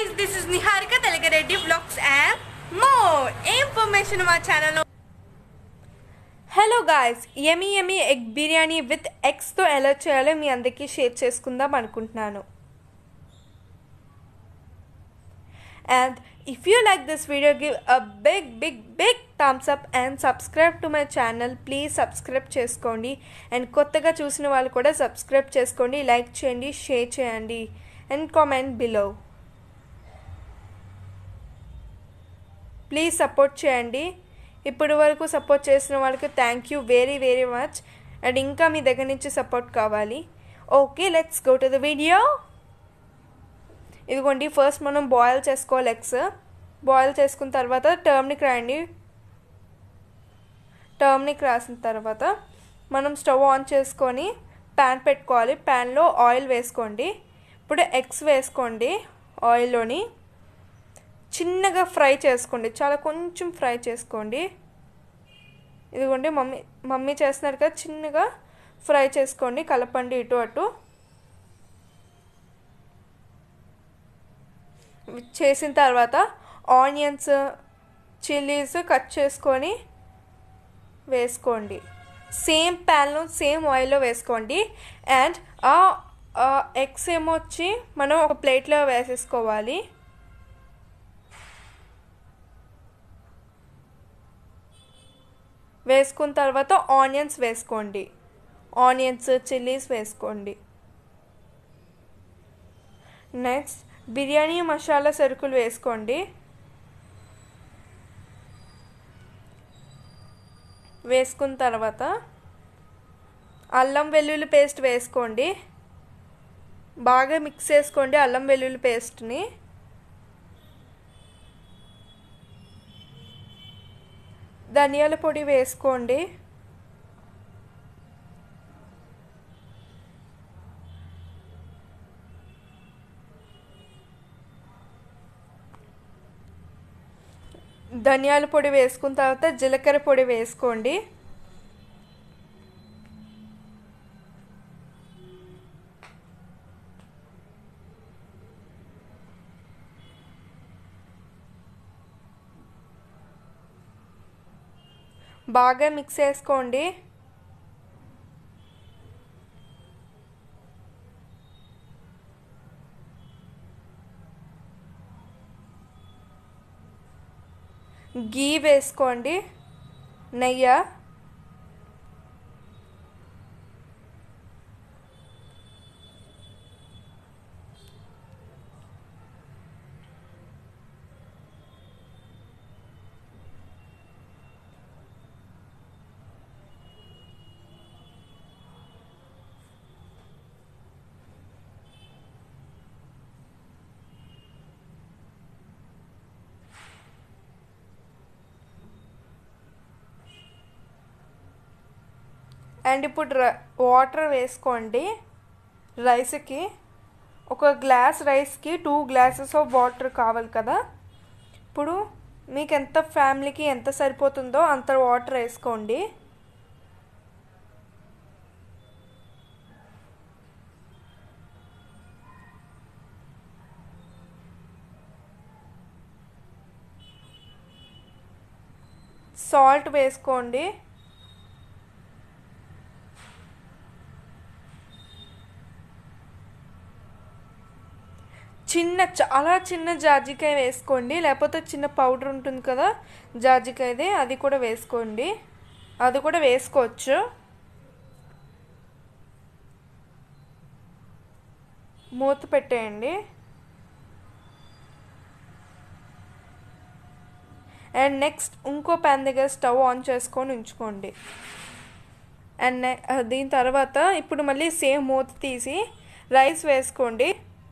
Guys this is Niharika Telagareddy blogs and more information మా ఛానల్లో hello guys ఎమీ ఎమీ ఎగ్ బిర్యానీ విత్ ఎగ్స్తో ఎలా చేయాలో మీ అందరికీ షేర్ చేసుకుందాం అనుకుంటున్నాను and if you like this video give a big big big thumbs up and subscribe to my channel please subscribe చేసుకోండి అండ్ కొత్తగా చూసిన వాళ్ళు కూడా సబ్స్క్రైబ్ చేసుకోండి లైక్ చేయండి షేర్ చేయండి and comment below please support చేయండి ఇప్పటి వరకు సపోర్ట్ చేసిన వాళ్ళకి thank you very very much and ఇంకా మీ దగ్గర నుంచి సపోర్ట్ కావాలి okay let's go to the video ఇదిగోండి ఫస్ట్ మనం బాయిల్ చేసుకోవాలి ఎగ్స్ బాయిల్ చేసుకున్న తర్వాత టర్మ్నిక్ రాయండి టర్మ్నిక్ రాసిన తర్వాత మనం స్టవ్ ఆన్ చేసుకొని ప్యాన్ పెట్టుకోవాలి ప్యాన్లో ఆయిల్ వేసుకోండి ఇప్పుడు ఎగ్స్ వేసుకోండి ఆయిల్లోని చిన్నగా ఫ్రై చేసుకోండి చాలా కొంచెం ఫ్రై చేసుకోండి ఇదిగోండి మమ్మీ మమ్మీ చేస్తున్నారు కదా చిన్నగా ఫ్రై చేసుకోండి కలపండి ఇటు అటు చేసిన తర్వాత ఆనియన్స్ చిల్లీస్ కట్ చేసుకొని వేసుకోండి సేమ్ ప్యాన్లో సేమ్ ఆయిల్లో వేసుకోండి అండ్ ఆ ఎగ్స్ ఏమొచ్చి మనం ఒక ప్లేట్లో వేసేసుకోవాలి వేసుకున్న తర్వాత ఆనియన్స్ వేసుకోండి ఆనియన్స్ చిల్లీస్ వేసుకోండి నెక్స్ట్ బిర్యానీ మసాలా సరుకులు వేసుకోండి వేసుకున్న తర్వాత అల్లం వెల్లుల్లి పేస్ట్ వేసుకోండి బాగా మిక్స్ చేసుకోండి అల్లం వెల్లుల్లి పేస్ట్ని ధనియాల పొడి వేసుకోండి ధనియాల పొడి వేసుకున్న తర్వాత జీలకర్ర పొడి వేసుకోండి బాగా మిక్స్ చేసుకోండి గీ వేసుకోండి నెయ్యి అండ్ ఇప్పుడు వాటర్ వేసుకోండి రైస్కి ఒక గ్లాస్ రైస్కి టూ గ్లాసెస్ ఆఫ్ వాటర్ కావాలి కదా ఇప్పుడు మీకు ఎంత ఫ్యామిలీకి ఎంత సరిపోతుందో అంత వాటర్ వేసుకోండి సాల్ట్ వేసుకోండి చిన్న చాలా చిన్న జాజికాయ వేసుకోండి లేకపోతే చిన్న పౌడర్ ఉంటుంది కదా జాజికాయది అది కూడా వేసుకోండి అది కూడా వేసుకోవచ్చు మూత పెట్టేయండి అండ్ నెక్స్ట్ ఇంకో ప్యాన్ దగ్గర స్టవ్ ఆన్ చేసుకొని ఉంచుకోండి అండ్ దీని తర్వాత ఇప్పుడు మళ్ళీ సేమ్ మూత తీసి రైస్ వేసుకోండి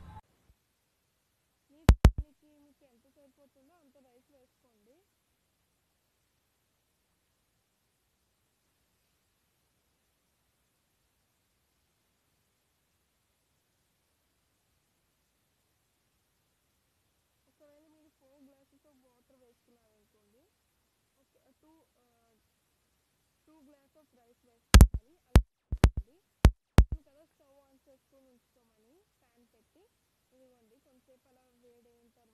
ఒకవేళ మీరు ఫోర్ గ్లాసెస్ ఆఫ్ వాటర్ వేసుకున్నారనుకోండి ఒక two two glass of rice వేసుకోవాలి అలా కదా స్టవ్ ఆన్ చేసుకొని ఉంచుకోమని ప్యాన్ పెట్టి ఇదిగోండి కొంచెంసేపు అలా వేడైన తర్వాత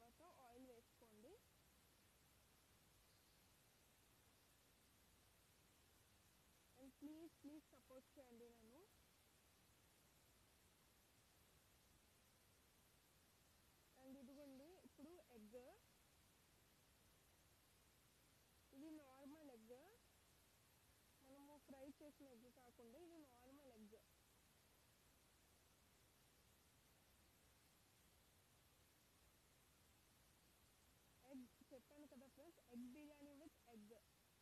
ప్లీజ్ ప్లీజ్ సపోర్ట్ చేయండి నన్ను అండ్ ఇదిగోండి ఇప్పుడు ఎగ్ ఇది నార్మల్ ఎగ్ మనము ఫ్రై చేసిన ఎగ్ కాకుండా ఇది నార్మల్ ఎగ్ ఎగ్ చెప్పాను కదా friends egg biryani with egg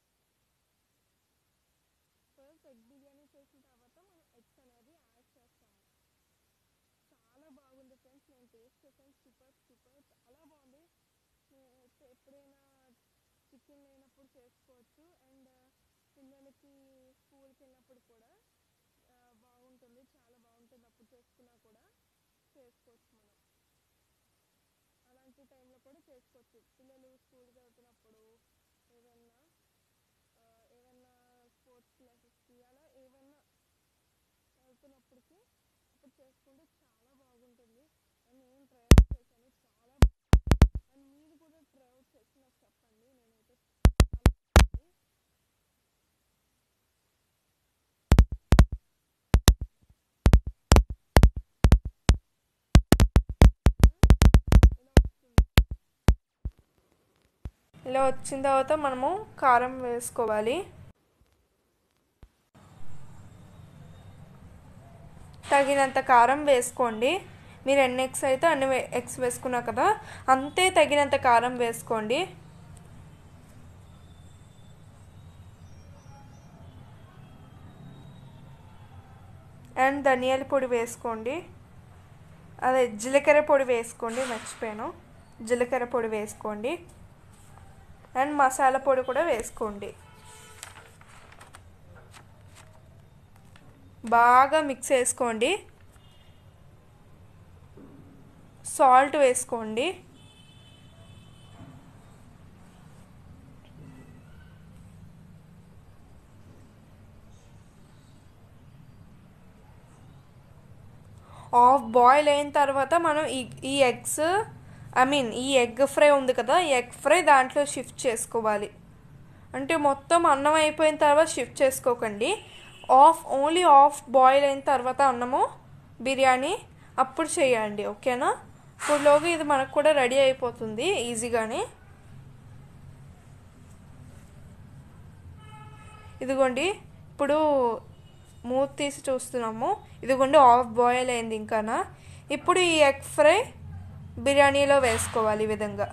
first egg biryani చేసిన తర్వాత మనం ఎగ్స్ అనేది యాడ్ చేస్తాము చాలా బాగుంది ఫ్రెండ్స్ నేను టేస్ట్ చేశాను సూపర్ సూపర్ చాలా బాగుంది నేనైతే ఎప్పుడైనా చికెన్ లేనప్పుడు చేసుకోవచ్చు అండ్ పిల్లలకి స్కూల్కి వెళ్ళినప్పుడు కూడా ఆ, బాగుంటుంది చాలా బాగుంటుంది అప్పుడు చేసుకున్నా కూడా చేసుకోవచ్చు మనం అలాంటి టైంలో కూడా చేసుకోవచ్చు పిల్లలు స్కూల్కి వెళ్తున్నప్పుడు ఏదన్నా ఆ, ఏదన్నా స్పోర్ట్స్ క్లాసెస్కి అలా ఏదన్నా వెళ్తున్నప్పటికి అప్పుడు చేసుకుంటే చాలా బాగుంటుంది అండ్ నేను ట్రై చేశాను చాలా అండ్ మీరు కూడా ట్రై చేసి నాకు చెప్పండి నేనైతే చాలా బాగుంది. ఇలా వస్తుంది ఇలా వచ్చిన తర్వాత మనము కారం వేసుకోవాలి తగినంత కారం వేసుకోండి మీరు ఎన్ని ఎగ్స్ అయితే అన్ని వే- ఎగ్స్ వేసుకున్నా కదా అంతే తగినంత కారం వేసుకోండి అండ్ ధనియాల పొడి వేసుకోండి అదే జీలకర్ర పొడి వేసుకోండి మర్చిపోయాను జీలకర్ర పొడి వేసుకోండి అండ్ మసాలా పొడి కూడా వేసుకోండి బాగా మిక్స్ చేసుకోండి సాల్ట్ వేసుకోండి హాఫ్ బాయిల్ అయిన తర్వాత మనం ఈ ఈ ఎగ్స్ ఐ మీన్ ఈ ఎగ్ ఫ్రై ఉంది కదా ఈ ఎగ్ ఫ్రై దాంట్లో షిఫ్ట్ చేసుకోవాలి అంటే మొత్తం అన్నం అయిపోయిన తర్వాత షిఫ్ట్ చేసుకోకండి ఆఫ్ ఓన్లీ ఆఫ్ బాయిల్ అయిన తర్వాత అన్నము బిర్యానీ అప్పుడు చేయండి ఓకేనా ఇప్పుడులోగా ఇది మనకు కూడా రెడీ అయిపోతుంది ఈజీగానే ఇదిగోండి ఇప్పుడు మూత తీసి చూస్తున్నాము ఇదిగోండి ఆఫ్ బాయిల్ అయింది ఇంకానా ఇప్పుడు ఈ ఎగ్ ఫ్రై బిర్యానీలో వేసుకోవాలి ఈ విధంగా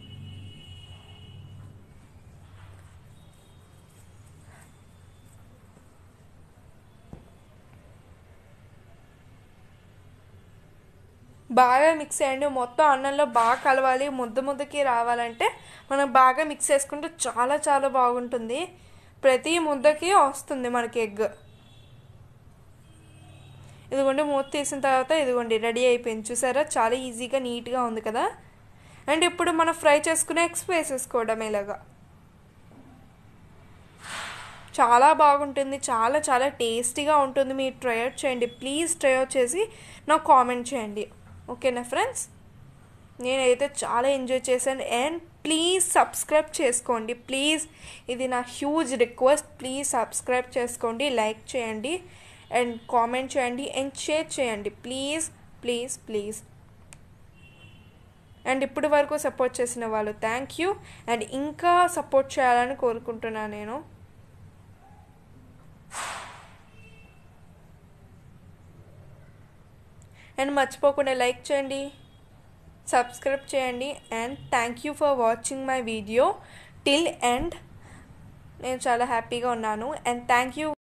బాగా మిక్స్ చేయండి మొత్తం అన్నంలో బాగా కలవాలి ముద్ద ముద్దకి రావాలంటే మనం బాగా మిక్స్ చేసుకుంటే చాలా చాలా బాగుంటుంది ప్రతి ముద్దకి వస్తుంది మనకి ఎగ్ ఇదిగోండి మూత తీసిన తర్వాత ఇదిగోండి రెడీ అయిపోయింది చూసారా చాలా ఈజీగా నీట్గా ఉంది కదా అండ్ ఇప్పుడు మనం ఫ్రై చేసుకునే ఎగ్స్ వేసేసుకోవడం ఇలాగా చాలా బాగుంటుంది చాలా చాలా టేస్టీగా ఉంటుంది మీరు ట్రై అవుట్ చేయండి ప్లీజ్ ట్రై అవుట్ చేసి నాకు కామెంట్ చేయండి ఓకేనా ఫ్రెండ్స్ నేనైతే చాలా ఎంజాయ్ చేశాను అండ్ ప్లీజ్ సబ్స్క్రైబ్ చేసుకోండి ప్లీజ్ ఇది నా హ్యూజ్ రిక్వెస్ట్ ప్లీజ్ సబ్స్క్రైబ్ చేసుకోండి లైక్ చేయండి అండ్ కామెంట్ చేయండి అండ్ షేర్ చేయండి ప్లీజ్ ప్లీజ్ ప్లీజ్ అండ్ ఇప్పటి వరకు సపోర్ట్ చేసిన వాళ్ళు థ్యాంక్ యూ అండ్ ఇంకా సపోర్ట్ చేయాలని కోరుకుంటున్నాను నేను అండ్ మర్చిపోకుండా లైక్ చేయండి సబ్స్క్రైబ్ చేయండి and thank you for watching my video till end నేను చాలా హ్యాపీగా ఉన్నాను అండ్ థ్యాంక్ యూ